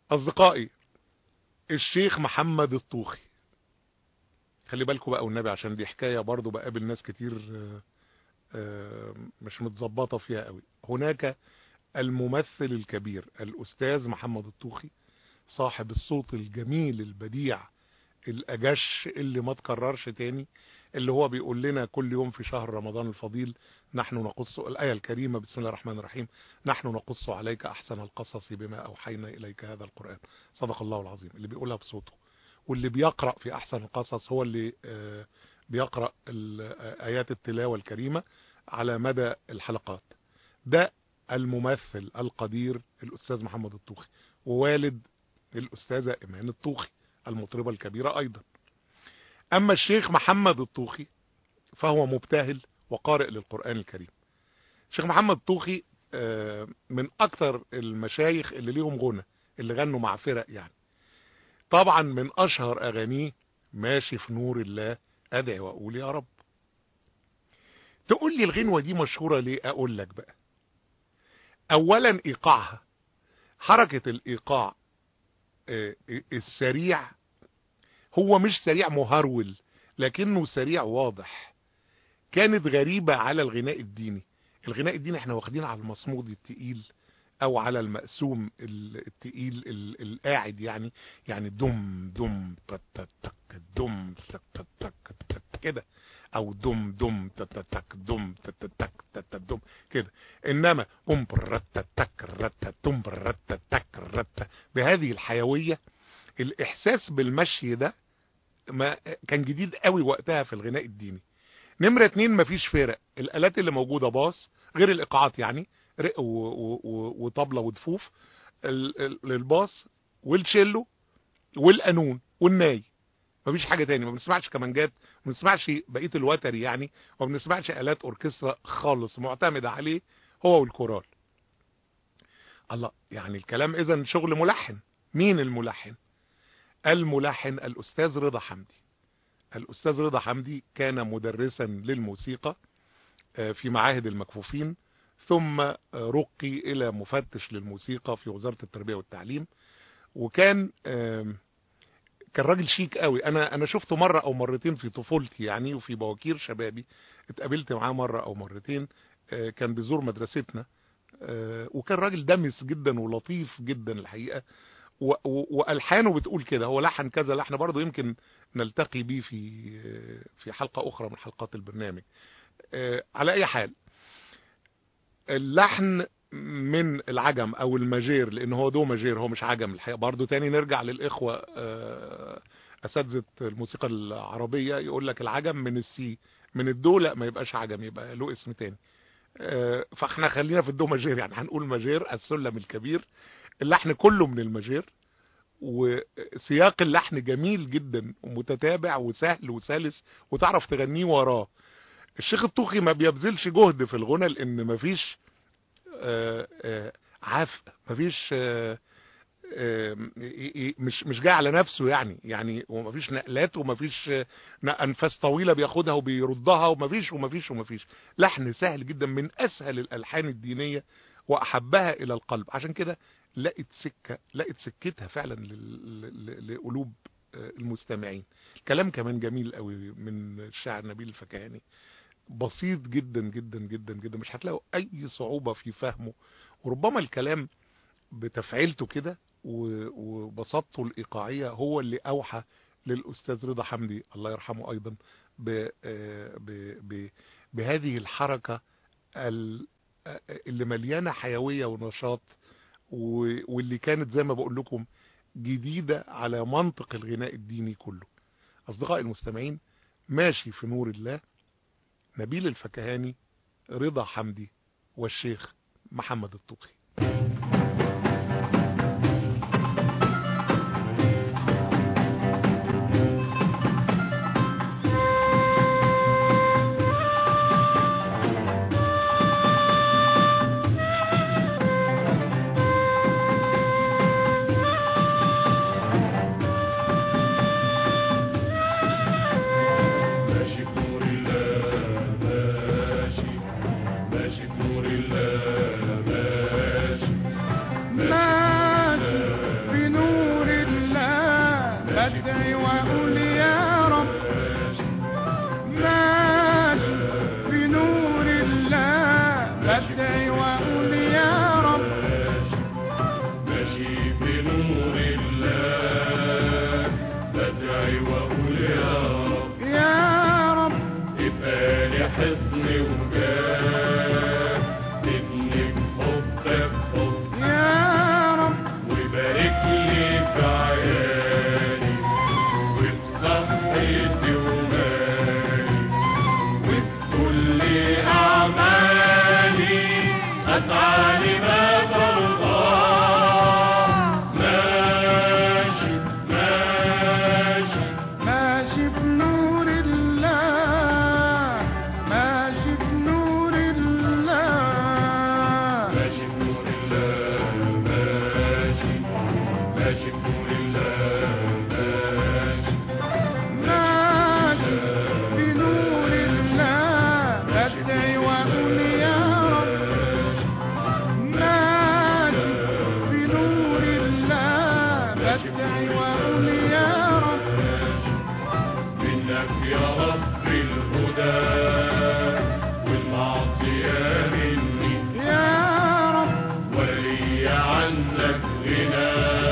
اصدقائي الشيخ محمد الطوخي خلي بالكم بقى والنبي عشان دي حكاية برضو بقابل ناس كتير آه، آه، مش متظبطة فيها قوي هناك الممثل الكبير الأستاذ محمد الطوخي صاحب الصوت الجميل البديع الأجش اللي ما تكررش تاني اللي هو بيقول لنا كل يوم في شهر رمضان الفضيل نحن نقص الآية الكريمة بسم الله الرحمن الرحيم نحن نقص عليك أحسن القصص بما أوحينا إليك هذا القرآن صدق الله العظيم اللي بيقولها بصوته واللي بيقرأ في أحسن القصص هو اللي آه، بيقرأ ال- آه، آيات التلاوة الكريمة على مدى الحلقات ده الممثل القدير الأستاذ محمد الطوخي ووالد الأستاذة إيمان الطوخي المطربة الكبيرة أيضا أما الشيخ محمد الطوخي فهو مبتهل وقارئ للقرآن الكريم الشيخ محمد الطوخي آه، من أكثر المشايخ اللي ليهم غنى اللي غنوا مع فرق يعني طبعا من أشهر أغانيه ماشي في نور الله أدعي وأقول يا رب تقول لي الغنوة دي مشهورة ليه أقول لك بقى أولا إيقاعها حركة الإيقاع آه، السريع هو مش سريع مهرول لكنه سريع واضح كانت غريبة على الغناء الديني الغناء الديني احنا واخدين على المصمود التقيل او على المقسوم ال- التقيل ال- القاعد يعني يعني دم دم تك تك تك دم تك تك تك تك كده او دم دم تك تك تك دم تك تك تك تك تك دم كده انما ام برت تك رت تم برت تك رت بهذه الحيوية الاحساس بالمشي ده ما كان جديد قوي وقتها في الغناء الديني نمرة اتنين مفيش فرق الالات اللي موجودة باص غير الايقاعات يعني رق و- و- و- وطبلة ودفوف ال- ال- الباص والتشيلو والقانون والناي مفيش حاجة تاني ما بنسمعش كمانجات ما بنسمعش بقية الوتري يعني وما بنسمعش آلات أوركسترا خالص معتمدة عليه هو والكورال الله يعني الكلام إذا شغل ملحن مين الملحن الملحن الأستاذ رضا حمدي الأستاذ رضا حمدي كان مدرسا للموسيقى آه، في معاهد المكفوفين ثم آه، رقي إلى مفتش للموسيقى في وزارة التربية والتعليم وكان آم، كان راجل شيك قوي انا انا شفته مره او مرتين في طفولتي يعني وفي بواكير شبابي اتقابلت معاه مره او مرتين آه، كان بيزور مدرستنا آه، وكان راجل دمس جدا ولطيف جدا الحقيقه و- و- والحانه بتقول كده هو لحن كذا لحن برضه يمكن نلتقي بيه في آه، في حلقه اخرى من حلقات البرنامج آه، على اي حال اللحن من العجم او الماجير لان هو دو ماجير هو مش عجم الحقيقه برضه تاني نرجع للاخوه آه، اساتذه الموسيقى العربيه يقول لك العجم من السي من الدو لا ما يبقاش عجم يبقى له اسم تاني آه، فاحنا خلينا في الدو ماجير يعني هنقول ماجير السلم الكبير اللحن كله من الماجير وسياق اللحن جميل جدا ومتتابع وسهل وسلس وتعرف تغنيه وراه الشيخ الطوخي ما بيبذلش جهد في الغنى لان مفيش آه، آه، عفء مفيش آه، آه، ي- ي- مش مش جاي على نفسه يعني يعني ومفيش نقلات ومفيش آه، انفاس طويله بياخدها وبيردها ومفيش ومفيش ومفيش لحن سهل جدا من اسهل الالحان الدينيه واحبها الى القلب عشان كده لقت سكه لقت سكتها فعلا لل- ل- لقلوب آه، المستمعين كلام كمان جميل قوي من الشاعر نبيل الفكهاني بسيط جدا جدا جدا جدا مش هتلاقوا اي صعوبة في فهمه وربما الكلام بتفعيلته كده و- وبساطته الايقاعية هو اللي اوحى للاستاذ رضا حمدي الله يرحمه ايضا ب ب ب بهذه الحركة ال- اللي مليانة حيوية ونشاط و- واللي كانت زي ما بقول لكم جديدة على منطق الغناء الديني كله اصدقائي المستمعين ماشي في نور الله نبيل الفكهاني رضا حمدي والشيخ محمد الطوخي ماشي في نور الله ماشي ماشي في نور الله غنى